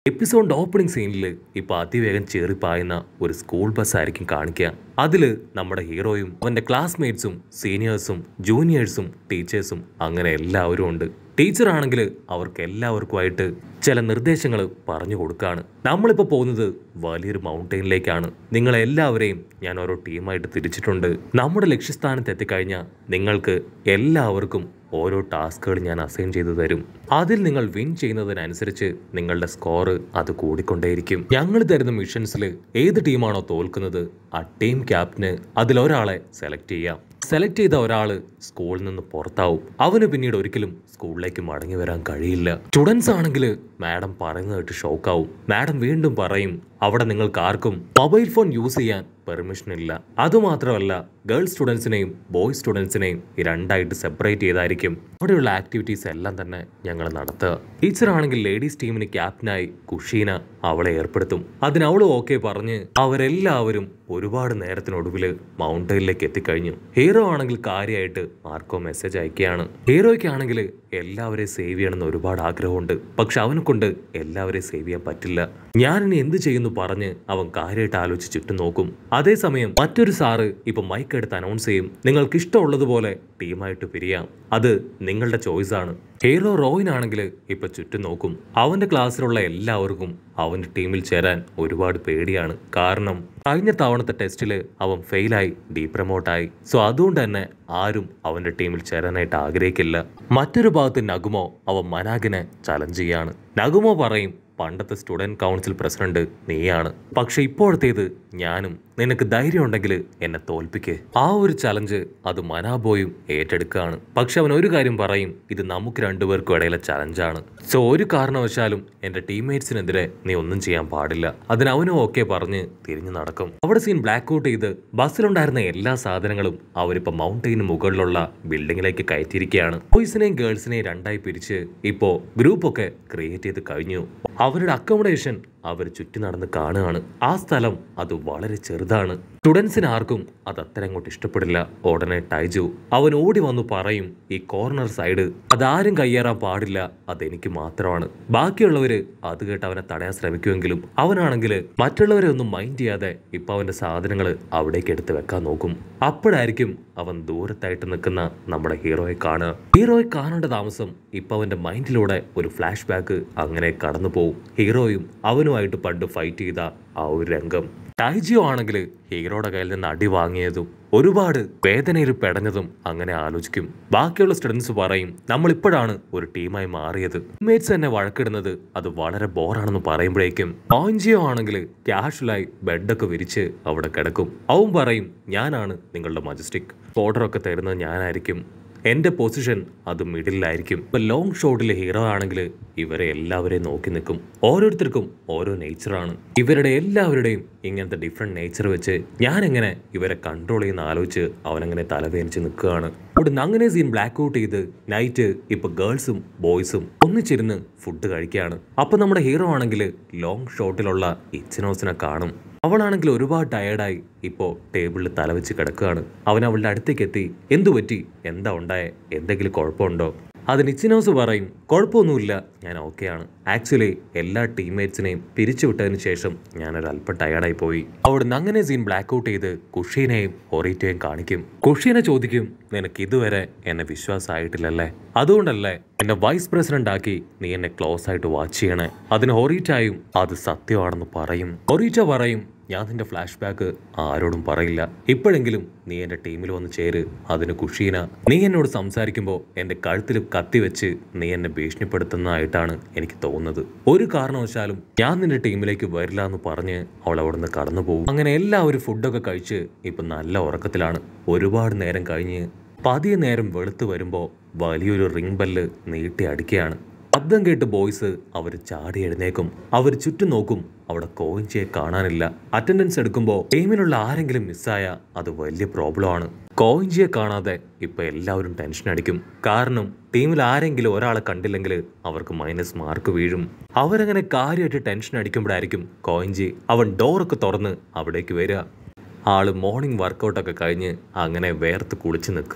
എപ്പിസോഡിന്റെ opening സീനിൽ ഇപ്പൊ അതിവേഗം ചേറിപ്പായുന്ന ഒരു സ്കൂൾ ബസ് ആയിരിക്കും കാണിക്കുക അതില് നമ്മുടെ ഹീറോയും അവന്റെ ക്ലാസ്മേറ്റ്സും സീനിയേഴ്സും ജൂനിയേഴ്സും ടീച്ചേഴ്സും അങ്ങനെ എല്ലാവരും ഉണ്ട് ടീച്ചർ ആണെങ്കിൽ അവർക്ക് എല്ലാവർക്കുമായിട്ട് ചില നിർദ്ദേശങ്ങൾ പറഞ്ഞു കൊടുക്കാണ് നമ്മളിപ്പോൾ പോകുന്നത് വലിയൊരു മൗണ്ടെയിനിലേക്കാണ് നിങ്ങളെല്ലാവരെയും ഞാൻ ഓരോ ടീമായിട്ട് തിരിച്ചിട്ടുണ്ട് നമ്മുടെ ലക്ഷ്യസ്ഥാനത്ത് എത്തിക്കഴിഞ്ഞാൽ നിങ്ങൾക്ക് എല്ലാവർക്കും ഓരോ ടാസ്കുകൾ ഞാൻ അസൈൻ ചെയ്തു തരും അതിൽ നിങ്ങൾ വിൻ ചെയ്യുന്നതിനനുസരിച്ച് നിങ്ങളുടെ സ്കോർ അത് കൂടിക്കൊണ്ടേയിരിക്കും ഞങ്ങൾ തരുന്ന മിഷൻസിൽ ഏത് ടീമാണോ തോൽക്കുന്നത് ആ ടീം ക്യാപ്റ്റന് അതിലൊരാളെ സെലക്ട് ചെയ്യാം സെലക്ട് ചെയ്ത ഒരാള് സ്കൂളിൽ നിന്ന് പുറത്താവും അവന് പിന്നീട് ഒരിക്കലും സ്കൂളിലേക്ക് മടങ്ങി വരാൻ കഴിയില്ല സ്റ്റുഡൻസ് ആണെങ്കിൽ മാഡം പറയുന്നത് കേട്ട് ഷോക്കാവും മാഡം വീണ്ടും പറയും അവിടെ നിങ്ങൾക്ക് ആർക്കും മൊബൈൽ ഫോൺ യൂസ് ചെയ്യാൻ പെർമിഷൻ ഇല്ല അതുമാത്രമല്ല ഗേൾ സ്റ്റുഡൻസിനെയും ബോയ് സ്റ്റുഡൻസിനെയും ഈ രണ്ടായിട്ട് സെപ്പറേറ്റ് ചെയ്തായിരിക്കും അവിടെയുള്ള ആക്ടിവിറ്റീസ് എല്ലാം തന്നെ ഞങ്ങൾ നടത്തുക ടീച്ചർ ആണെങ്കിൽ ലേഡീസ് ടീമിന് ക്യാപ്റ്റനായി കുഷീന അവളെ ഏർപ്പെടുത്തും അതിന് അവളും ഓക്കെ പറഞ്ഞ് അവരെല്ലാവരും ഒരുപാട് നേരത്തിനൊടുവിൽ മൗണ്ടനിലേക്ക് എത്തിക്കഴിഞ്ഞു ഹീറോ ആണെങ്കിൽ കാര്യമായിട്ട് ആർക്കോ മെസ്സേജ് അയക്കുകയാണ് ഹീറോയ്ക്കാണെങ്കിൽ എല്ലാവരെയും സേവ് ചെയ്യണമെന്ന് ഒരുപാട് ആഗ്രഹമുണ്ട് പക്ഷെ അവനെ കൊണ്ട് എല്ലാവരെയും സേവ് ചെയ്യാൻ പറ്റില്ല ഞാൻ ഇനി എന്ത് ചെയ്യുന്നു പറഞ്ഞ് അവൻ കാര്യമായിട്ട് ആലോചിച്ച് ചുറ്റും നോക്കും അതേസമയം മറ്റൊരു സാറ് ഇപ്പൊ മൈക്ക് എടുത്ത് അനൗൺസ് ചെയ്യും നിങ്ങൾക്ക് ഇഷ്ടമുള്ളതുപോലെ ടീമായിട്ട് പിരിയാം അത് നിങ്ങളുടെ ചോയ്സ് ആണ് ഹീറോ റോയിനാണെങ്കിൽ ഇപ്പൊ ചുറ്റും നോക്കും അവന്റെ ക്ലാസ്സിലുള്ള എല്ലാവർക്കും അവന്റെ ടീമിൽ ചേരാൻ ഒരുപാട് പേടിയാണ് കാരണം കഴിഞ്ഞ തവണത്തെ ടെസ്റ്റിൽ അവൻ ഫെയിലായി ഡീപ്രമോട്ടായി സോ അതുകൊണ്ട് തന്നെ ആരും അവന്റെ ടീമിൽ ചേരാനായിട്ട് ആഗ്രഹിക്കില്ല മറ്റൊരു ഭാഗത്ത് നഗുമോ അവൻ മനാഗിനെ ചലഞ്ച് ചെയ്യാണ് നഗുമോ പറയും പണ്ടത്തെ സ്റ്റുഡന്റ് കൗൺസിൽ പ്രസിഡന്റ് നീയാണ് പക്ഷെ ഇപ്പോഴത്തേത് ഞാനും നിനക്ക് ധൈര്യം ഉണ്ടെങ്കിൽ എന്നെ തോൽപ്പിക്ക് ആ ഒരു ചലഞ്ച് അത് മനാബോയും ഏറ്റെടുക്കുകയാണ് പക്ഷെ അവൻ ഒരു കാര്യം പറയും ഇത് നമുക്ക് രണ്ടുപേർക്കും ഇടയിലെ ചലഞ്ചാണ് സോ ഒരു കാരണവശാലും എന്റെ ടീംമേറ്റ്സിനെതിരെ നീ ഒന്നും ചെയ്യാൻ പാടില്ല അതിന് അവനും ഓക്കെ പറഞ്ഞ് തിരിഞ്ഞു നടക്കും അവിടെ സീൻ ബ്ലാക്ക് ഔട്ട് ചെയ്ത് ബസ്സിലുണ്ടായിരുന്ന എല്ലാ സാധനങ്ങളും അവരിപ്പോ മൗണ്ടെയിന് മുകളിലുള്ള ബിൽഡിങ്ങിലേക്ക് കയറ്റിയിരിക്കുകയാണ് ബോയ്സിനെയും ഗേൾസിനെയും രണ്ടായി പിരിച്ച് ഇപ്പോ ഗ്രൂപ്പൊക്കെ ക്രിയേറ്റ് ചെയ്ത് കഴിഞ്ഞു അവരുടെ അക്കോമഡേഷൻ അവർ ചുറ്റി നടന്ന് കാണുകയാണ് ആ സ്ഥലം അത് വളരെ ചെറുതാണ് സ്റ്റുഡൻസിന് ആർക്കും അത് അത്ര അങ്ങോട്ട് ഇഷ്ടപ്പെടില്ല ഉടനെ ടൈജു അവൻ ഓടി വന്നു പറയും ഈ കോർണർ സൈഡ് അതാരും കയ്യേറാൻ പാടില്ല അതെനിക്ക് മാത്രമാണ് ബാക്കിയുള്ളവര് അത് കേട്ട് അവനെ തടയാൻ ശ്രമിക്കുമെങ്കിലും അവനാണെങ്കിൽ മറ്റുള്ളവരെ ഒന്നും മൈൻഡ് ചെയ്യാതെ ഇപ്പൊ അവന്റെ സാധനങ്ങൾ അവിടേക്ക് എടുത്ത് വെക്കാൻ നോക്കും അപ്പോഴായിരിക്കും അവൻ ദൂരത്തായിട്ട് നിൽക്കുന്ന നമ്മുടെ ഹീറോയെ കാണുക ഹീറോയെ കാണേണ്ട താമസം ഇപ്പൊ അവന്റെ മൈൻഡിലൂടെ ഒരു ഫ്ലാഷ് ബാക്ക് അങ്ങനെ കടന്നു പോകും ഹീറോയും അവനുമായിട്ട് പണ്ട് ഫൈറ്റ് ചെയ്ത ആ ഒരു രംഗം ടൈജിയോ ആണെങ്കിൽ ഹീറോയുടെ കയ്യിൽ നിന്ന് അടി വാങ്ങിയതും ഒരുപാട് വേദനയിൽ പെടഞ്ഞതും അങ്ങനെ ആലോചിക്കും ബാക്കിയുള്ള സ്റ്റുഡൻസ് പറയും നമ്മൾ ഇപ്പോഴാണ് ഒരു ടീമായി മാറിയത് ടീംമേറ്റ്സ് തന്നെ വഴക്കിടുന്നത് അത് വളരെ ബോറാണെന്ന് പറയുമ്പോഴേക്കും ഓഞ്ചിയോ ആണെങ്കിൽ ക്യാഷ്വലായി ബെഡൊക്കെ വിരിച്ച് അവിടെ കിടക്കും അവൻ പറയും ഞാനാണ് നിങ്ങളുടെ മജസ്റ്റിക് ഓർഡറൊക്കെ തരുന്നത് ഞാനായിരിക്കും എന്റെ പൊസിഷൻ അത് മിഡിലായിരിക്കും ഇപ്പൊ ലോങ് ഷോട്ടിലെ ഹീറോ ആണെങ്കിൽ ഇവരെ എല്ലാവരെയും നോക്കി നിൽക്കും ഓരോരുത്തർക്കും ഓരോ നേച്ചറാണ് ഇവരുടെ എല്ലാവരുടെയും ഇങ്ങനത്തെ ഡിഫറെന്റ് നേച്ചർ വെച്ച് ഞാൻ എങ്ങനെ ഇവരെ കൺട്രോൾ ചെയ്യുന്ന ആലോചിച്ച് അവനങ്ങനെ തലവേനിച്ച് നിൽക്കുകയാണ് അവിടുന്ന് അങ്ങനെ സീൻ ബ്ലാക്ക് ഔട്ട് ചെയ്ത് നൈറ്റ് ഇപ്പൊ ഗേൾസും ബോയ്സും ഒന്നിച്ചിരുന്ന് ഫുഡ് കഴിക്കുകയാണ് അപ്പൊ നമ്മുടെ ഹീറോ ആണെങ്കിൽ ലോങ് ഷോട്ടിലുള്ള ഇച്ചിനോസിനെ കാണും അവളാണെങ്കിൽ ഒരുപാട് ടയേർഡായി ഇപ്പോൾ ടേബിളിൽ തലവെച്ച് കിടക്കുകയാണ് അവൻ അവളുടെ അടുത്തേക്ക് എത്തി എന്തു പറ്റി എന്താ ഉണ്ടായേ എന്തെങ്കിലും കുഴപ്പമുണ്ടോ അതിന് ഇച്ചിനോസ് പറയും കുഴപ്പമൊന്നുമില്ല ഞാൻ ഓക്കെയാണ് ആക്ച്വലി എല്ലാ ടീംമേറ്റ്സിനെയും പിരിച്ചുവിട്ടതിന് ശേഷം ഞാനൊരു അല്പം ടയർഡായി പോയി അവിടുന്ന് അങ്ങനെ സീൻ ബ്ലാക്ക് ഔട്ട് ചെയ്ത് കുഷീനെയും ഒറീറ്റയും കാണിക്കും കുഷീനെ ചോദിക്കും നിനക്ക് ഇതുവരെ എന്നെ വിശ്വാസമായിട്ടില്ലല്ലേ അതുകൊണ്ടല്ലേ എന്നെ വൈസ് പ്രസിഡന്റ് ആക്കി നീ എന്നെ ക്ലോസ് ആയിട്ട് വാച്ച് ചെയ്യണേ അതിന് ഹൊറീറ്റയും അത് സത്യമാണെന്ന് പറയും ഹൊറീറ്റ പറയും ഞാൻ നിന്റെ ഫ്ലാഷ് ബാക്ക് ആരോടും പറയില്ല ഇപ്പോഴെങ്കിലും നീ എൻ്റെ ടീമിൽ വന്ന് ചേര് അതിന് കുഷീന നീ എന്നോട് സംസാരിക്കുമ്പോൾ എൻ്റെ കഴുത്തിൽ കത്തി വെച്ച് നീ എന്നെ ഭീഷണിപ്പെടുത്തുന്നതായിട്ടാണ് എനിക്ക് തോന്നുന്നത് ഒരു കാരണവശാലും ഞാൻ നിന്റെ ടീമിലേക്ക് വരില്ല എന്ന് പറഞ്ഞ് അവൾ അവിടെ നിന്ന് കടന്നു പോകും അങ്ങനെ എല്ലാവരും ഫുഡൊക്കെ കഴിച്ച് ഇപ്പം നല്ല ഉറക്കത്തിലാണ് ഒരുപാട് നേരം കഴിഞ്ഞ് പതിയെ നേരം വെളുത്ത് വരുമ്പോൾ വലിയൊരു റിംഗ് ബെല്ല് നീട്ടി അടിക്കുകയാണ് ശബ്ദം കേട്ട് ബോയ്സ് അവർ ചാടി എഴുന്നേക്കും അവർ ചുറ്റും നോക്കും അവിടെ കോയിഞ്ചിയെ കാണാനില്ല അറ്റൻഡൻസ് എടുക്കുമ്പോൾ ടീമിലുള്ള ആരെങ്കിലും മിസ്സായ അത് വലിയ പ്രോബ്ലം ആണ് കോയിഞ്ചിയെ കാണാതെ ഇപ്പൊ എല്ലാവരും ടെൻഷൻ അടിക്കും കാരണം ടീമിൽ ആരെങ്കിലും ഒരാളെ കണ്ടില്ലെങ്കിൽ അവർക്ക് മൈനസ് മാർക്ക് വീഴും അവരങ്ങനെ കാര്യമായിട്ട് ടെൻഷൻ അടിക്കുമ്പോഴായിരിക്കും കോയിഞ്ചി അവൻ ഡോറൊക്കെ തുറന്ന് അവിടേക്ക് വരിക ആള് മോർണിംഗ് വർക്കൗട്ടൊക്കെ കഴിഞ്ഞ് അങ്ങനെ വേർത്ത് കുളിച്ച് നിൽക്കുകയാണ്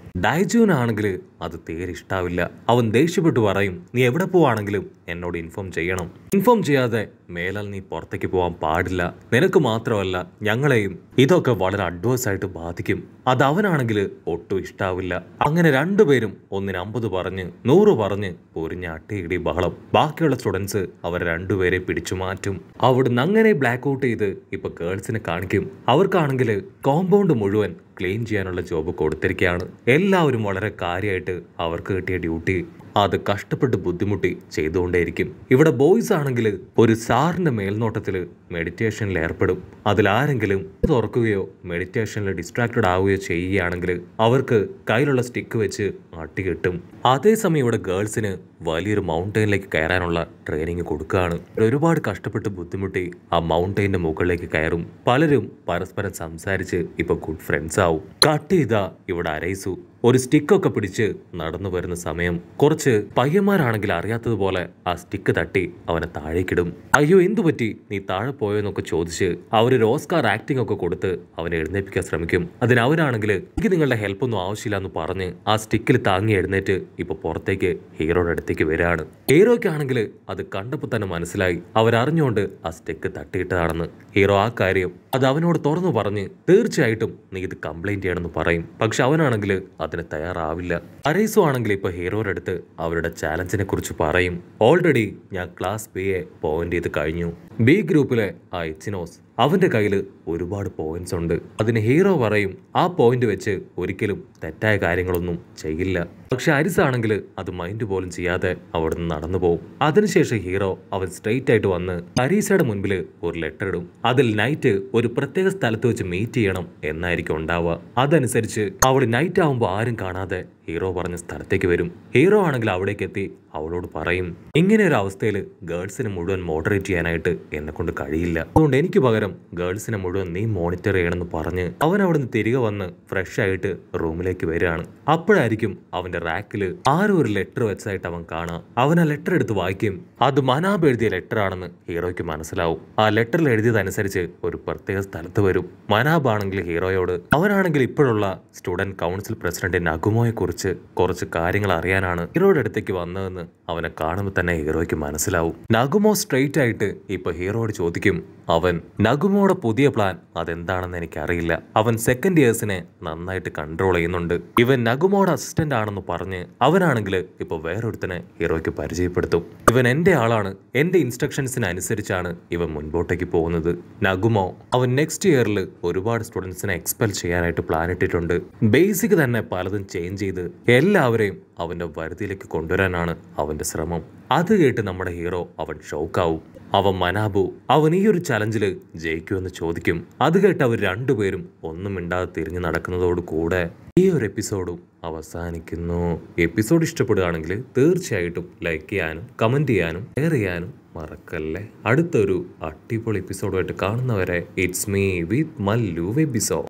ഡൈജുവിനാണെങ്കിൽ അത് തീരെ ഇഷ്ടാവില്ല അവൻ ദേഷ്യപ്പെട്ട് പറയും നീ എവിടെ പോവാണെങ്കിലും എന്നോട് ഇൻഫോം ചെയ്യണം ഇൻഫോം ചെയ്യാതെ മേലാൽ നീ പുറത്തേക്ക് പോകാൻ പാടില്ല നിനക്ക് മാത്രമല്ല ഞങ്ങളെയും ഇതൊക്കെ വളരെ അഡ്വേഴ്സ് ആയിട്ട് ബാധിക്കും അത് അവനാണെങ്കിൽ ഒട്ടും ഇഷ്ടാവില്ല അങ്ങനെ രണ്ടുപേരും ഒന്നിന് അമ്പത് പറഞ്ഞ് നൂറ് പറഞ്ഞ് പൊരിഞ്ഞ അട്ടിയിടി ബഹളം ബാക്കിയുള്ള സ്റ്റുഡൻസ് അവർ രണ്ടുപേരെ പിടിച്ചു മാറ്റും അവിടുന്ന് അങ്ങനെ ബ്ലാക്ക് ഔട്ട് ചെയ്ത് ഇപ്പൊ ഗേൾസിനെ കാണിക്കും അവർക്കാണെങ്കിൽ കോമ്പൗണ്ട് മുഴുവൻ ക്ലീൻ ചെയ്യാനുള്ള ജോബ് കൊടുത്തിരിക്കുകയാണ് എല്ലാവരും വളരെ കാര്യമായിട്ട് അവർക്ക് കിട്ടിയ ഡ്യൂട്ടി അത് കഷ്ടപ്പെട്ട് ബുദ്ധിമുട്ടി ചെയ്തുകൊണ്ടേയിരിക്കും ഇവിടെ ബോയ്സ് ആണെങ്കിൽ ഒരു സാറിന്റെ മേൽനോട്ടത്തിൽ മെഡിറ്റേഷനിൽ ഏർപ്പെടും അതിലാരെങ്കിലും തുറക്കുകയോ മെഡിറ്റേഷനിൽ ഡിസ്ട്രാക്റ്റഡ് ആവുകയോ ചെയ്യുകയാണെങ്കിൽ അവർക്ക് കയ്യിലുള്ള സ്റ്റിക്ക് വെച്ച് അട്ടി കിട്ടും അതേസമയം ഇവിടെ ഗേൾസിന് വലിയൊരു മൗണ്ടൈനിലേക്ക് കയറാനുള്ള ട്രെയിനിങ് കൊടുക്കുകയാണ് ഒരുപാട് കഷ്ടപ്പെട്ട് ബുദ്ധിമുട്ടി ആ മൗണ്ടൈൻ്റെ മുകളിലേക്ക് കയറും പലരും പരസ്പരം സംസാരിച്ച് ഇപ്പൊ ഗുഡ് ഫ്രണ്ട്സ് ആവും കട്ട് ചെയ്ത ഇവിടെ അരൈസു ഒരു സ്റ്റിക്കൊക്കെ പിടിച്ച് നടന്നു വരുന്ന സമയം കുറച്ച് പയ്യന്മാരാണെങ്കിൽ അറിയാത്തതുപോലെ ആ സ്റ്റിക്ക് തട്ടി അവനെ താഴേക്കിടും അയ്യോ എന്തു പറ്റി നീ താഴെ പോയോന്നൊക്കെ ചോദിച്ച് അവരൊരു ഓസ്കാർ ആക്ടിംഗ് ഒക്കെ കൊടുത്ത് അവനെ എഴുന്നേൽപ്പിക്കാൻ ശ്രമിക്കും അതിന് അവനാണെങ്കിൽ എനിക്ക് നിങ്ങളുടെ ഹെൽപ്പ് ഒന്നും ആവശ്യമില്ല എന്ന് പറഞ്ഞ് ആ സ്റ്റിക്കിൽ താങ്ങി എഴുന്നേറ്റ് ഇപ്പൊ പുറത്തേക്ക് ഹീറോയുടെ അടുത്തേക്ക് വരികയാണ് ഹീറോയ്ക്കാണെങ്കിൽ അത് കണ്ടപ്പോൾ തന്നെ മനസ്സിലായി അവരറിഞ്ഞുകൊണ്ട് ആ സ്റ്റിക്ക് തട്ടിയിട്ടതാണെന്ന് ഹീറോ ആ കാര്യം അത് അവനോട് തുറന്നു പറഞ്ഞ് തീർച്ചയായിട്ടും നീ ഇത് കംപ്ലൈന്റ് ചെയ്യണമെന്ന് പറയും പക്ഷെ അവനാണെങ്കിൽ അതിന് തയ്യാറാവില്ല അരൈസോ ആണെങ്കിൽ ഇപ്പൊ ഹീറോയുടെ അടുത്ത് അവരുടെ ചാലഞ്ചിനെ കുറിച്ച് പറയും ഓൾറെഡി ഞാൻ ക്ലാസ് ബി എ പോയിന്റ് ചെയ്ത് കഴിഞ്ഞു ബി ഗ്രൂപ്പിലെ ആ എച്ചിനോസ് അവന്റെ കയ്യിൽ ഒരുപാട് പോയിന്റ്സ് ഉണ്ട് അതിന് ഹീറോ പറയും ആ പോയിന്റ് വെച്ച് ഒരിക്കലും തെറ്റായ കാര്യങ്ങളൊന്നും ചെയ്യില്ല പക്ഷെ അരിസ് ആണെങ്കിൽ അത് മൈൻഡ് പോലും ചെയ്യാതെ അവിടുന്ന് നടന്നു പോകും അതിനുശേഷം ഹീറോ അവൻ സ്ട്രെയിറ്റ് ആയിട്ട് വന്ന് അരീസയുടെ മുൻപിൽ ഒരു ലെറ്റർ ഇടും അതിൽ നൈറ്റ് ഒരു പ്രത്യേക സ്ഥലത്ത് വെച്ച് മീറ്റ് ചെയ്യണം എന്നായിരിക്കും ഉണ്ടാവുക അതനുസരിച്ച് അവൾ നൈറ്റ് ആവുമ്പോൾ ആരും കാണാതെ ഹീറോ പറഞ്ഞ സ്ഥലത്തേക്ക് വരും ഹീറോ ആണെങ്കിൽ അവിടേക്ക് എത്തി അവളോട് പറയും ഇങ്ങനെ ഒരു അവസ്ഥയിൽ ഗേൾസിനെ മുഴുവൻ മോഡറേറ്റ് ചെയ്യാനായിട്ട് എന്നെ കൊണ്ട് കഴിയില്ല അതുകൊണ്ട് എനിക്ക് പകരം ഗേൾസിനെ മുഴുവൻ നീ മോണിറ്റർ ചെയ്യണമെന്ന് പറഞ്ഞ് അവൻ അവിടുന്ന് തിരികെ വന്ന് ഫ്രഷ് ആയിട്ട് റൂമിലേക്ക് വരികയാണ് അപ്പോഴായിരിക്കും അവന്റെ റാക്കിൽ ആരും ഒരു ലെറ്റർ വെച്ചതായിട്ട് അവൻ കാണാം അവൻ ആ ലെറ്റർ എടുത്ത് വായിക്കും അത് മനാബ് എഴുതിയ ലെറ്റർ ആണെന്ന് ഹീറോയ്ക്ക് മനസ്സിലാവും ആ ലെറ്ററിൽ എഴുതിയതനുസരിച്ച് ഒരു പ്രത്യേക സ്ഥലത്ത് വരും മനാബ് ആണെങ്കിൽ ഹീറോയോട് അവനാണെങ്കിൽ ഇപ്പോഴുള്ള സ്റ്റുഡന്റ് കൗൺസിൽ പ്രസിഡന്റ് നഗുമോയെ കുറിച്ച് കുറച്ച് കാര്യങ്ങൾ അറിയാനാണ് ഹീറോയുടെ അടുത്തേക്ക് വന്നതെന്ന് അവനെ കാണുമ്പോൾ തന്നെ ഹീറോയ്ക്ക് മനസ്സിലാവും നഗുമോ സ്ട്രെയിറ്റ് ആയിട്ട് ഇപ്പൊ ഹീറോയോട് ചോദിക്കും അവൻ നഗുമോയുടെ പുതിയ പ്ലാൻ അതെന്താണെന്ന് എനിക്കറിയില്ല അവൻ സെക്കൻഡ് ഇയേഴ്സിനെ നന്നായിട്ട് കൺട്രോൾ ചെയ്യുന്നുണ്ട് ഇവൻ നഗുമോയുടെ അസിസ്റ്റന്റ് ആണെന്ന് പറഞ്ഞ് അവനാണെങ്കിൽ ഇപ്പൊ വേറൊരുത്തനെ ഹീറോയ്ക്ക് പരിചയപ്പെടുത്തും ഇവൻ എന്റെ ആളാണ് എന്റെ ഇൻസ്ട്രക്ഷൻസിന് അനുസരിച്ചാണ് ഇവൻ മുൻപോട്ടേക്ക് പോകുന്നത് നഗുമോ അവൻ നെക്സ്റ്റ് ഇയറിൽ ഒരുപാട് സ്റ്റുഡൻസിനെ എക്സ്പെൽ ചെയ്യാനായിട്ട് പ്ലാൻ ഇട്ടിട്ടുണ്ട് ബേസിക് തന്നെ പലതും ചേഞ്ച് ചെയ്ത് എല്ലാവരെയും അവന്റെ വരുതിയിലേക്ക് കൊണ്ടുവരാനാണ് അവന്റെ ശ്രമം അത് കേട്ട് നമ്മുടെ ഹീറോ അവൻ ഷോക്കാവും അവൻ മനാബു അവൻ ഈ ഒരു ചലഞ്ചിൽ ജയിക്കുമെന്ന് ചോദിക്കും അത് കേട്ട് അവർ രണ്ടുപേരും ഒന്നും മിണ്ടാതെ തിരിഞ്ഞു നടക്കുന്നതോട് കൂടെ ഈ ഒരു എപ്പിസോഡും അവസാനിക്കുന്നു എപ്പിസോഡ് ഇഷ്ടപ്പെടുകയാണെങ്കിൽ തീർച്ചയായിട്ടും ലൈക്ക് ചെയ്യാനും കമന്റ് ചെയ്യാനും ഷെയർ ചെയ്യാനും മറക്കല്ലേ അടുത്തൊരു അടിപൊളി എപ്പിസോഡുമായിട്ട് കാണുന്നവരെ ഇറ്റ്സ് മീ വിത്ത് മല്ലു വെബിസോ